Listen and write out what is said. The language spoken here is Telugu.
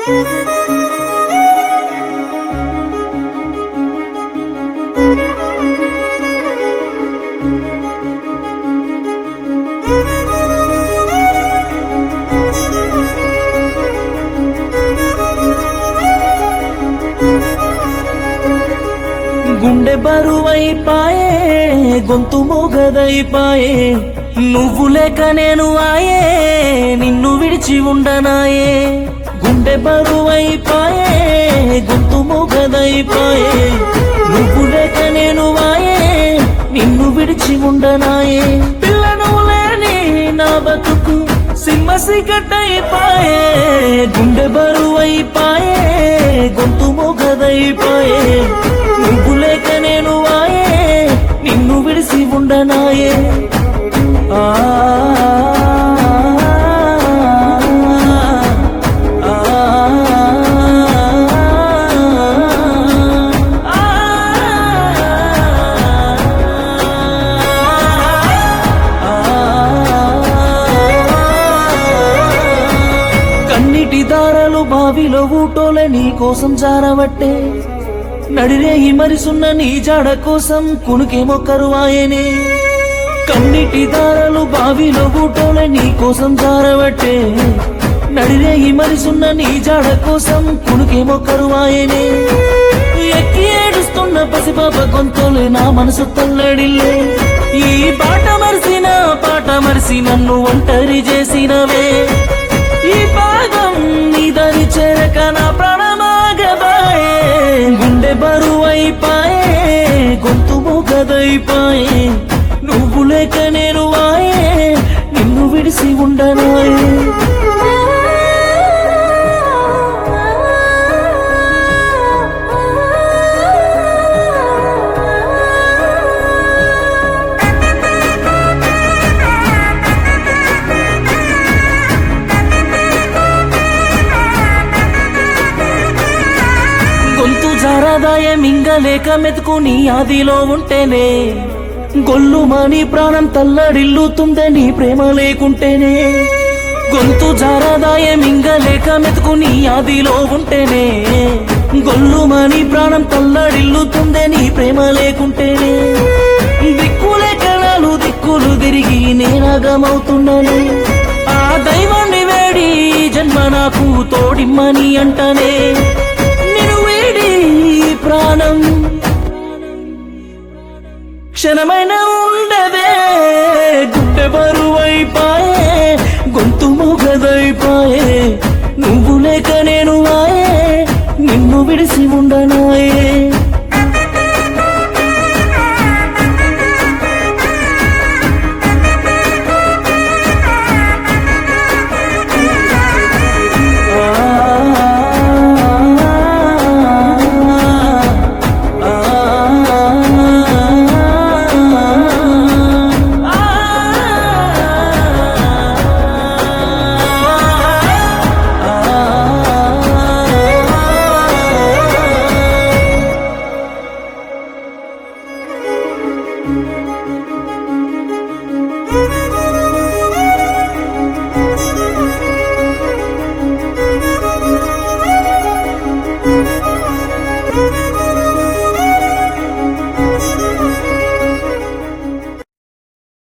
గుండె బరువైపాయే గొంతు మోగదైపాయే నువ్వు లేక నేను ఆయే నిన్ను విడిచి ఉండనాయే గుండె బరువైపాయే గొంతు మోగదైపాయే నువ్వు లేక నేను ఆయే నిన్ను విడిచి ఉండనాయే పిల్లను లేని నా బతుకు సింహ సిగట్టయిపాయే గుండె బరువైపాయే గొంతు మోగదైపాయే నువ్వు లేక నేను వాయే నిన్ను విడిసి ఉండనాయే ఆ ఆ, కన్నిటి దారాలు బావిలో ఊటోలే నీ కోసం జారవట్టే నడిరేయి మరిసున్న నీ జాడ కోసం కునుకే మొక్కరువాయనే కన్నిటి దారాలు బావిలో ఊటోలే నీ కోసం జారవట్టే నడిరేయి మరిసున్న నీ జాడ కోసం కునుకే మొక్కరువాయనే ఎక్కి ఏడుస్తున్న పసిపాప గొంతులే నా మనసు తల్లడిల్లే ఈ పాట మరిసిన పాట మరిసి నన్ను ఒంటరి చేసినవే ఈ పాదం నీ దరి చేరక నా ప్రాణమాగబాయే గుండె బరువైపాయే గొంతు మూగదైపాయే నువ్వు లేక నేను వాయే నిన్ను విడిసి ఉండనాయే గొంతు జారదాయ మింగలేక మెతుకు నీ ఆదిలో ఉంటేనే గొల్లుమని ప్రాణం తల్లడిల్లుతుందే నీ ప్రేమ లేకుంటేనే గొంతు జారదాయ మింగలేక మెతుకు నీ ఆదిలో ఉంటేనే గొల్లుమని ప్రాణం తల్లడిల్లుతుందే నీ ప్రేమ లేకుంటేనే దిక్కులే కణాలు దిక్కులు తిరిగి నేనగమవుతున్నాను ఆ దైవాన్ని వేడి ఈ జన్మ నాకు తోడిమ్మని అంటనే నిన్ను వేడి ఈ ప్రాణం క్షణమైన ఉండదే గుండె బరువైపా